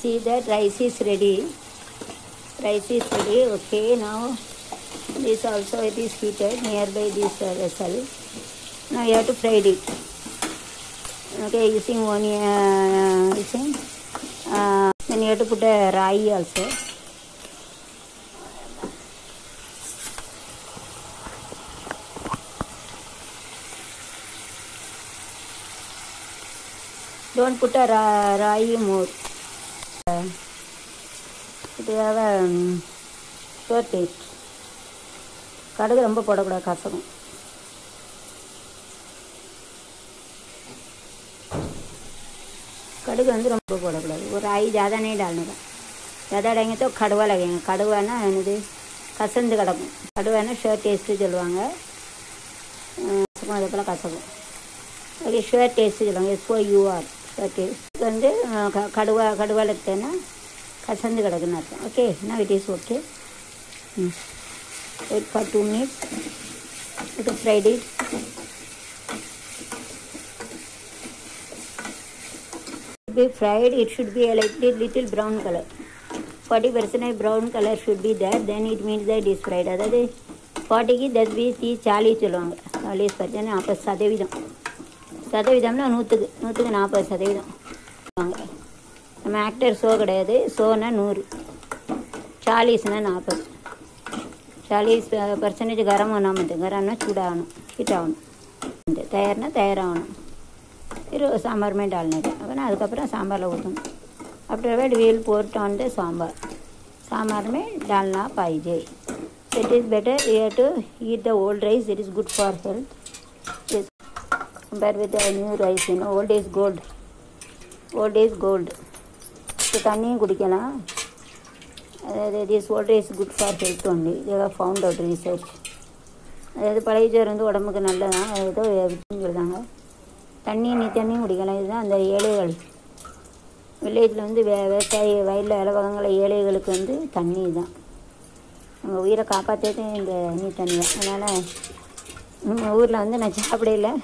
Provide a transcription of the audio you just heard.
see that rice is ready. Rice is ready. Okay, now this also it is heated nearby this uh, vessel. Now you have to fry it. Okay, using one uh, using. Uh, then you have to put a rai also. Don't put a ra- rai more. Uh, it will have a um, sour taste. கடுகு ரொம்ப போடக்கூடாது கசக்கும் कड़ू வந்து ரொம்ப போடக்கூடாது ஒரு ஐ ज़्यादा नहीं डालने का ज़्यादा डालेंगे तो கடுவா लगेंगे கடுவானா என்னது கசந்து கிடக்கும் கடுவானா ஷுவர் டேஸ்ட்டு சொல்லுவாங்க கசக்கும் அதே போல் கசக்கும் ஓகே ஷுவர் டேஸ்ட்டு சொல்லுவாங்க எஸ்ஓ யூஆர் ஷுவர் டேஸ்ட் வந்து அஹ், க- கடுவா கடுவால் எடுத்தேன்னா கசந்து கிடக்குன்னு அர்த்தம் ஓகே நான் it is okay wait for two minutes it fried it be fried it should be a little, little brown color 40 percent brown color should be there then it means that it is fried அதாவது ஃபார்ட்டிக்கு தஸ் piece தீ சாலிஸ் சொல்லுவாங்க சாலிஸ் percent நாற்பது சதவீதம் சதவீதம்னா நூற்றுக்கு நூற்றுக்கு நாற்பது சதவீதம் சொல்லுவாங்க நம்ம ஆக்டர் ஷோ கிடையாது ஷோனா நூறு சாலிஸ்னா நாற்பது சாலிஸ் பர்சன்டேஜ் கரம் ஒன்றாம் கரம்னா சூடாகணும் ஹீட் ஆகணும் தயார்னா தயாராகணும் फिर सांभर में डालने का अपना அதுக்கப்புறம் சாம்பாரில் ஊற்றணும் after that will pour it on the sambar sambar में डालना पाहिजे it is better you to eat the old rice it is good for health yes. compare with the new rice you know old is gold old is gold so தண்ணியும் குடிக்கலாம் அதாவது this water is good for health only they've found out research அதாவது பழைய சோறு வந்து உடம்புக்கு நல்லதான் அது ஏதோ வித்துன்னு சொல்கிறாங்க தண்ணி நீ தண்ணியும் குடிக்கலாம் இதுதான் அந்த ஏழைகள் வில்லேஜில் வந்து வே விவசாயி வயலில் வேலை பார்க்கங்கள ஏழைகளுக்கு வந்து தண்ணி தான் அவங்க உயிரை காப்பாற்றுறது இந்த நீ தண்ணி தான் அதனால் ஊரில் வந்து நான் சாப்பிடல